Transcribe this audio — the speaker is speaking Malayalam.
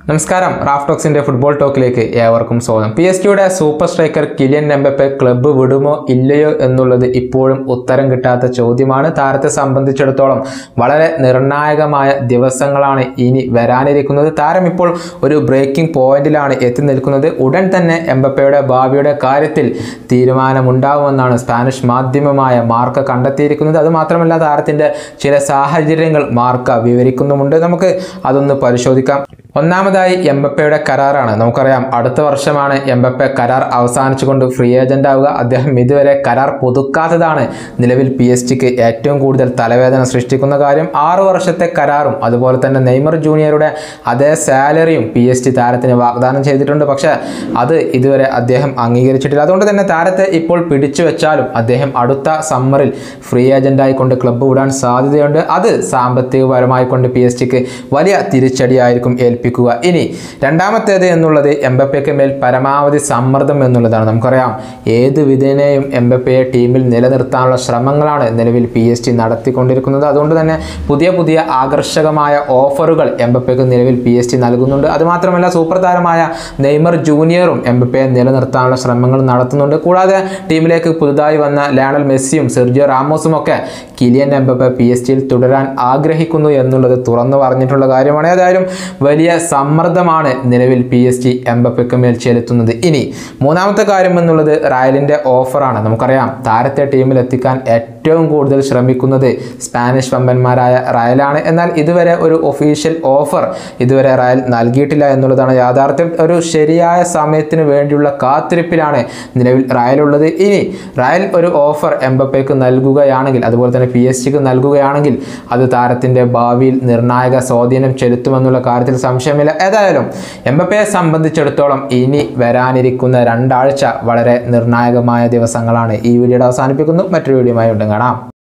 നമസ്കാരം റാഫ്റ്റോക്സിന്റെ ഫുട്ബോൾ ടോക്കിലേക്ക് ഏവർക്കും സ്വാഗതം പി എസ് ടിയുടെ super striker Kylian Mbappe club വിടുമോ ഇല്ലയോ എന്നുള്ളത് ഇപ്പോഴും ഉത്തരം കിട്ടാത്ത ചോദ്യമാണ് താരത്തെ സംബന്ധിച്ചിടത്തോളം വളരെ നിർണായകമായ ദിവസങ്ങളാണ് ഇനി വരാനിരിക്കുന്നത് താരം ഇപ്പോൾ ഒരു ബ്രേക്കിംഗ് പോയിന്റിലാണ് എത്തി നിൽക്കുന്നത് ഉടൻ തന്നെ എംബപ്പയുടെ ഭാവിയുടെ കാര്യത്തിൽ തീരുമാനമുണ്ടാകുമെന്നാണ് സ്പാനിഷ് മാധ്യമമായ മാർക്ക കണ്ടെത്തിയിരിക്കുന്നത് അതുമാത്രമല്ല താരത്തിൻ്റെ ചില സാഹചര്യങ്ങൾ മാർക്ക വിവരിക്കുന്നുമുണ്ട് നമുക്ക് അതൊന്ന് പരിശോധിക്കാം ഒന്നാമതായി എംബപ്പയുടെ കരാറാണ് നമുക്കറിയാം അടുത്ത വർഷമാണ് എംബപ്പെ കരാർ അവസാനിച്ചുകൊണ്ട് ഫ്രീ ഏജന്റ് ആവുക അദ്ദേഹം ഇതുവരെ കരാർ പുതുക്കാത്തതാണ് നിലവിൽ പി എസ് ടിക്ക് ഏറ്റവും കൂടുതൽ തലവേദന സൃഷ്ടിക്കുന്ന കാര്യം ആറു വർഷത്തെ കരാറും അതുപോലെ തന്നെ നെയ്മർ ജൂനിയറുടെ അതേ സാലറിയും പി എസ് ടി താരത്തിന് വാഗ്ദാനം ചെയ്തിട്ടുണ്ട് പക്ഷേ അത് ഇതുവരെ അദ്ദേഹം അംഗീകരിച്ചിട്ടില്ല അതുകൊണ്ട് തന്നെ താരത്തെ ഇപ്പോൾ പിടിച്ചു വെച്ചാലും അദ്ദേഹം അടുത്ത സമ്മറിൽ ഫ്രീ ഏജന്റായി കൊണ്ട് ക്ലബ്ബ് വിടാൻ സാധ്യതയുണ്ട് അത് സാമ്പത്തികപരമായി കൊണ്ട് പി എസ് ടിക്ക് വലിയ തിരിച്ചടിയായിരിക്കും ഏൽപ്പിക്കുക ഇനി രണ്ടാമത്തേത് എന്നുള്ളത് എംബപ്പയ്ക്ക് മേൽ പരമാവധി സമ്മർദ്ദം എന്നുള്ളതാണ് നമുക്കറിയാം ഏത് വിധേനയും എംബപ്പയെ ടീമിൽ നിലനിർത്താനുള്ള ശ്രമങ്ങളാണ് നിലവിൽ പി എസ് ടി നടത്തിക്കൊണ്ടിരിക്കുന്നത് അതുകൊണ്ട് തന്നെ പുതിയ പുതിയ ആകർഷകമായ ഓഫറുകൾ എംബപ്പയ്ക്ക് നിലവിൽ പി എസ് ടി നൽകുന്നുണ്ട് അതുമാത്രമല്ല സൂപ്പർ താരമായ നെയ്മർ ജൂനിയറും എംബപ്പയെ നിലനിർത്താനുള്ള ശ്രമങ്ങൾ നടത്തുന്നുണ്ട് കൂടാതെ ടീമിലേക്ക് പുതുതായി വന്ന ലയണൽ മെസ്സിയും സെർജിയോ റാമോസും ഒക്കെ കിലിയൻ എംബപ്പെ പി എസ് ടിയിൽ തുടരാൻ ആഗ്രഹിക്കുന്നു എന്നുള്ളത് തുറന്നു പറഞ്ഞിട്ടുള്ള കാര്യമാണ് ഏതായാലും വലിയ സമ്മർദ്ദമാണ് നിലവിൽ പി എസ് ടി എംബപ്പയ്ക്ക് മേൽ ചെലുത്തുന്നത് ഇനി മൂന്നാമത്തെ കാര്യം എന്നുള്ളത് റയലിൻ്റെ ഓഫറാണ് നമുക്കറിയാം താരത്തെ ടീമിൽ എത്തിക്കാൻ ഏറ്റവും കൂടുതൽ ശ്രമിക്കുന്നത് സ്പാനിഷ് വമ്പന്മാരായ റയലാണ് എന്നാൽ ഇതുവരെ ഒരു ഒഫീഷ്യൽ ഓഫർ ഇതുവരെ റയൽ നൽകിയിട്ടില്ല എന്നുള്ളതാണ് യാഥാർത്ഥ്യം ഒരു ശരിയായ സമയത്തിന് വേണ്ടിയുള്ള കാത്തിരിപ്പിലാണ് നിലവിൽ റയലുള്ളത് ഇനി റയൽ ഒരു ഓഫർ എംബപ്പയ്ക്ക് നൽകുകയാണെങ്കിൽ അതുപോലെ തന്നെ പി എസ് ജിക്ക് നൽകുകയാണെങ്കിൽ അത് താരത്തിൻ്റെ ഭാവിയിൽ നിർണായക സ്വാധീനം ചെലുത്തുമെന്നുള്ള കാര്യത്തിൽ സംശയമില്ല ഏതായാലും എംബപ്പയെ സംബന്ധിച്ചിടത്തോളം ഇനി വരാനിരിക്കുന്ന രണ്ടാഴ്ച വളരെ നിർണായകമായ ദിവസങ്ങളാണ് ഈ വീഡിയോയുടെ അവസാനിപ്പിക്കുന്നു മറ്റൊരു വീഡിയോയുമായി ഉണ്ടെങ്കിൽ കാണാം